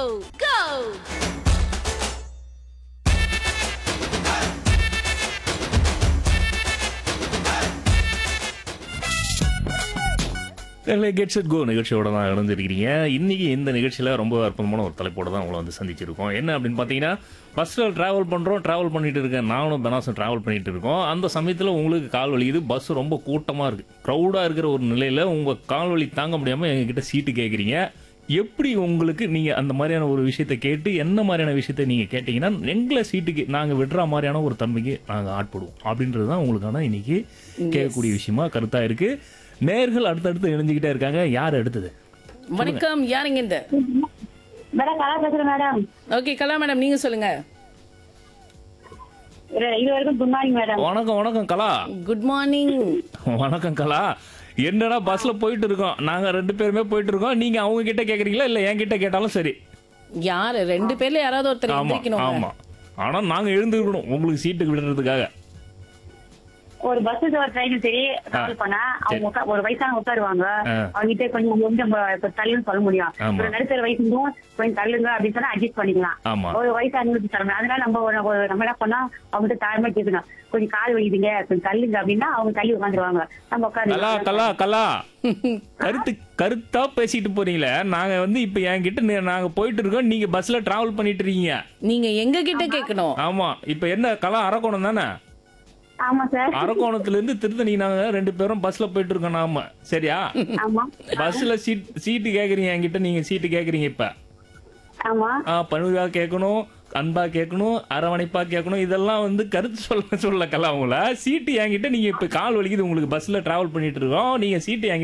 go! Get set go நிகழ்ச்சியோட தான் இணைஞ்சிருக்கிறீங்க இன்னைக்கு இந்த நிகழ்ச்சியில் ரொம்ப அற்புதமான ஒரு தலைப்போட தான் உங்களை வந்து சந்திச்சிருக்கோம் என்ன அப்படின்னு பார்த்தீங்கன்னா பஸ்ஸில் ட்ராவல் பண்ணுறோம் ட்ராவல் பண்ணிட்டு இருக்கேன் நானும் பெனாசும் ட்ராவல் பண்ணிட்டு இருக்கோம் அந்த சமயத்தில் உங்களுக்கு கால் வலிக்குது பஸ் ரொம்ப கூட்டமாக இருக்குது க்ரௌடாக இருக்கிற ஒரு நிலையில் உங்கள் கால் வலி தாங்க முடியாமல் எங்ககிட்ட சீட்டு கேட்குறீங்க எப்படி உங்களுக்கு நீங்கள் அந்த மாதிரியான ஒரு விஷயத்தை கேட்டு என்ன மாதிரியான விஷயத்தை நீங்கள் கேட்டிங்கன்னா எங்களை சீட்டுக்கு நாங்கள் விடுற மாதிரியான ஒரு தன்மைக்கு நாங்கள் ஆட்படுவோம் அப்படின்றது தான் உங்களுக்கான இன்னைக்கு கேட்கக்கூடிய விஷயமா கருத்தாக இருக்குது நேர்கள் அடுத்தடுத்து இணைஞ்சுக்கிட்டே இருக்காங்க யார் அடுத்தது வணக்கம் யாருங்க இந்த மேடம் கலா பேசுறேன் மேடம் ஓகே கலா மேடம் நீங்க சொல்லுங்க இது இது வரைக்கும் குட் மார்னிங் மேடம் வணக்கம் வணக்கம் கலா குட் மார்னிங் வணக்கம் கலா என்னடா பஸ்ல போயிட்டு இருக்கோம் நாங்க ரெண்டு பேருமே போயிட்டு இருக்கோம் நீங்க அவங்க கிட்ட கேக்குறீங்களா இல்ல என் கிட்ட கேட்டாலும் சரி யாரு ரெண்டு பேர்ல யாராவது ஒருத்தர் ஆமா எந்திரிக்கணும் ஆமா ஆனா நாங்க எழுந்துக்கணும் உங்களுக்கு சீட்டுக்கு விடுறதுக்காக ஒரு பஸ் ஒரு ட்ரெயின் சரி டிராவல் பண்ணா அவங்க உட்கா- ஒரு வயசான உட்காருவாங்க ஆ. அவங்க கிட்ட கொஞ்சம் கொஞ்சம் இப்ப தள்ளுன்னு சொல்ல முடியும் ஆமா. ஒரு நடுத்தர வயசுக்கும் கொஞ்சம் தள்ளுங்க அப்படின்னு சொன்னா அட்ஜஸ்ட் பண்ணிக்கலாம் ஆமா ஒரு வயசானவங்களுக்கு தர முடியும் அதனால நம்ம ஒரு- ஒரு- நம்ம என்ன பண்ணா அவங்ககிட்ட தாழ்மை கேட்கணும் கொஞ்சம் கால் வலிக்குதுங்க கொஞ்சம் தள்ளுங்க அப்படின்னா அவங்க தள்ளி உட்காந்துருவாங்க நம்ம கலா உட்காந்து கலா கலா கருத்து கருத்தா பேசிட்டு போறீங்களே நாங்க வந்து இப்ப என்கிட்ட நே- நாங்க போயிட்டு இருக்கோம் நீங்க பஸ்ல டிராவல் பண்ணிட்டு இருக்கீங்க நீங்க எங்க கிட்ட கேட்கணும் ஆமா இப்ப என்ன கலா அரக்கோணம் தானே ஆமா சார் அரக்கோணத்துல இருந்து திருத்தணி நாங்க ரெண்டு பேரும் பஸ்ல போயிட்டு இருக்கோம் நாம சரியா ஆமா பஸ்ல சீட் சீட்டு கேக்குறீங்க என்கிட்ட நீங்க சீட்டு கேக்குறீங்க இப்ப ஆமா ஆ, பணிவா கேட்கணும் அன்பா கேட்கணும் அரவணைப்பா கேட்கணும் இதெல்லாம் வந்து கருத்து சொல்ல சொல்ல கலாம் உங்களை சீட்டு என்கிட்ட நீங்க இப்ப கால் வலிக்குது உங்களுக்கு பஸ்ல டிராவல் பண்ணிட்டு இருக்கோம் நீங்க சீட்டு என்கிட்ட